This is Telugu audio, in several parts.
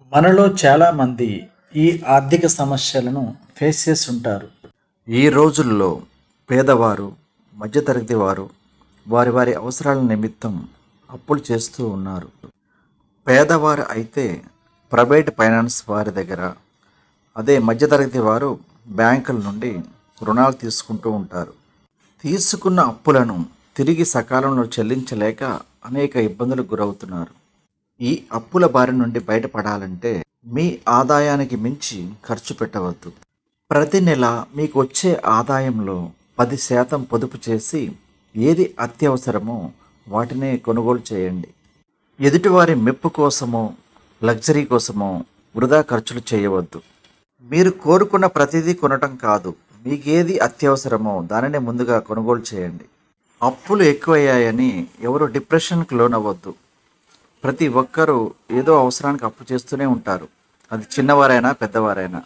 మనలో చాలామంది ఈ ఆర్థిక సమస్యలను ఫేస్ చేసి ఉంటారు ఈ రోజుల్లో పేదవారు మధ్యతరగతి వారు వారి వారి అవసరాల నిమిత్తం అప్పులు చేస్తూ ఉన్నారు పేదవారు అయితే ప్రైవేట్ ఫైనాన్స్ వారి దగ్గర అదే మధ్యతరగతి వారు బ్యాంకుల నుండి రుణాలు తీసుకుంటూ ఉంటారు తీసుకున్న అప్పులను తిరిగి సకాలంలో చెల్లించలేక అనేక ఇబ్బందులకు గురవుతున్నారు ఈ అప్పుల బారి నుండి బయటపడాలంటే మీ ఆదాయానికి మించి ఖర్చు పెట్టవద్దు ప్రతి నెల మీకు వచ్చే ఆదాయంలో పది శాతం పొదుపు చేసి ఏది అత్యవసరమో వాటినే కొనుగోలు చేయండి ఎదుటివారి మెప్పు కోసమో లగ్జరీ కోసమో వృధా ఖర్చులు చేయవద్దు మీరు కోరుకున్న ప్రతిదీ కొనటం కాదు మీకేది అత్యవసరమో దానిని ముందుగా కొనుగోలు చేయండి అప్పులు ఎక్కువయ్యాయని ఎవరు డిప్రెషన్కి లోనవ్వద్దు ప్రతి ఒక్కరూ ఏదో అవసరానికి అప్పు చేస్తూనే ఉంటారు అది చిన్నవారైనా పెద్దవారైనా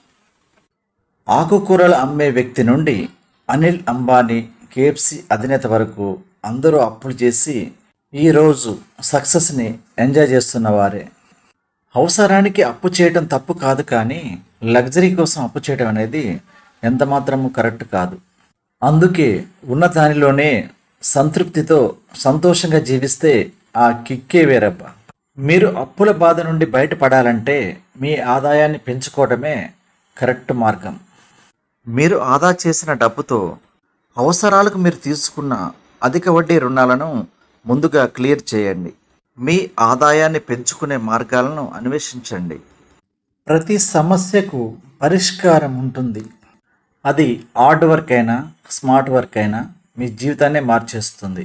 ఆకుకూరలు అమ్మే వ్యక్తి నుండి అనిల్ అంబానీ కేఎఫ్సి అధినేత వరకు అందరూ అప్పులు చేసి ఈరోజు సక్సెస్ని ఎంజాయ్ చేస్తున్న వారే అవసరానికి అప్పు చేయటం తప్పు కాదు కానీ లగ్జరీ కోసం అప్పు చేయడం అనేది ఎంత మాత్రము కరెక్ట్ కాదు అందుకే ఉన్న దానిలోనే సంతృప్తితో సంతోషంగా జీవిస్తే ఆ కిక్కే వేరబ్బా మీరు అప్పుల బాధ నుండి బయటపడాలంటే మీ ఆదాయాన్ని పెంచుకోవడమే కరెక్ట్ మార్గం మీరు ఆదా చేసిన డబ్బుతో అవసరాలకు మీరు తీసుకున్న అధిక వడ్డీ రుణాలను ముందుగా క్లియర్ చేయండి మీ ఆదాయాన్ని పెంచుకునే మార్గాలను అన్వేషించండి ప్రతి సమస్యకు పరిష్కారం ఉంటుంది అది హార్డ్ వర్క్ అయినా స్మార్ట్ వర్క్ అయినా మీ జీవితాన్నే మార్చేస్తుంది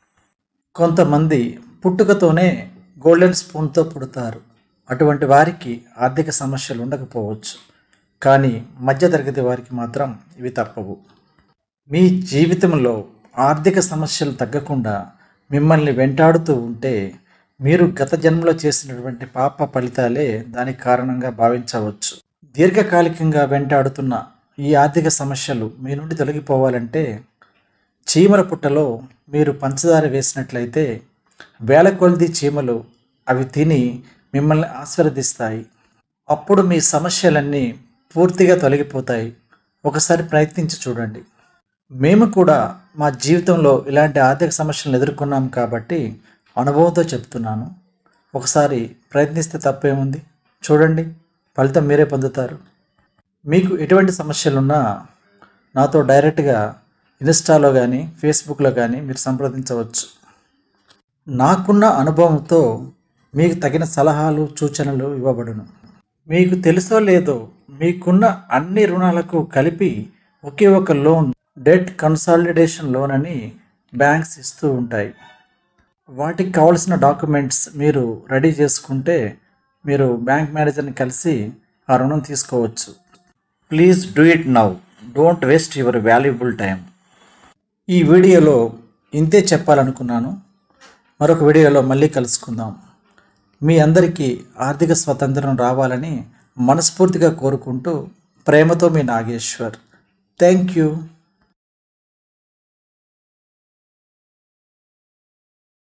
కొంతమంది పుట్టుకతోనే గోల్డెన్ స్పూన్తో పుడతారు అటువంటి వారికి ఆర్థిక సమస్యలు ఉండకపోవచ్చు కానీ మధ్యతరగతి వారికి మాత్రం ఇవి తప్పవు మీ జీవితంలో ఆర్థిక సమస్యలు తగ్గకుండా మిమ్మల్ని వెంటాడుతూ ఉంటే మీరు గత జన్మలో చేసినటువంటి పాప ఫలితాలే దానికి కారణంగా భావించవచ్చు దీర్ఘకాలికంగా వెంటాడుతున్న ఈ ఆర్థిక సమస్యలు మీ నుండి తొలగిపోవాలంటే చీమల పుట్టలో మీరు పంచదార వేసినట్లయితే వేల కొలది చీమలు అవి తిని మిమ్మల్ని ఆశీర్వదిస్తాయి అప్పుడు మీ సమస్యలన్నీ పూర్తిగా తొలగిపోతాయి ఒకసారి ప్రయత్నించి చూడండి మేము కూడా మా జీవితంలో ఇలాంటి ఆర్థిక సమస్యలను ఎదుర్కొన్నాం కాబట్టి అనుభవంతో చెప్తున్నాను ఒకసారి ప్రయత్నిస్తే తప్పేముంది చూడండి ఫలితం మీరే పొందుతారు మీకు ఎటువంటి సమస్యలున్నా నాతో డైరెక్ట్గా ఇన్స్టాలో కానీ ఫేస్బుక్లో కానీ మీరు సంప్రదించవచ్చు నాకున్న అనుభవంతో మీకు తగిన సలహాలు సూచనలు ఇవ్వబడును మీకు తెలుసో లేదో మీకున్న అన్ని రుణాలకు కలిపి ఒకే ఒక లోన్ డెట్ కన్సాలిడేషన్ లోన్ అని బ్యాంక్స్ ఇస్తూ ఉంటాయి వాటికి కావాల్సిన డాక్యుమెంట్స్ మీరు రెడీ చేసుకుంటే మీరు బ్యాంక్ మేనేజర్ని కలిసి ఆ రుణం తీసుకోవచ్చు please do it now don't waste your valuable time ఈ వీడియోలో ఇంతే చెప్పాలనుకున్నాను మరొక వీడియోలో మళ్ళీ కలుసుకుందాం మీ అందరికీ ఆర్థిక స్వతంత్రం రావాలని మనస్ఫూర్తిగా కోరుకుంటూ ప్రేమతో మీ నాగేశ్వర్ థ్యాంక్ యూ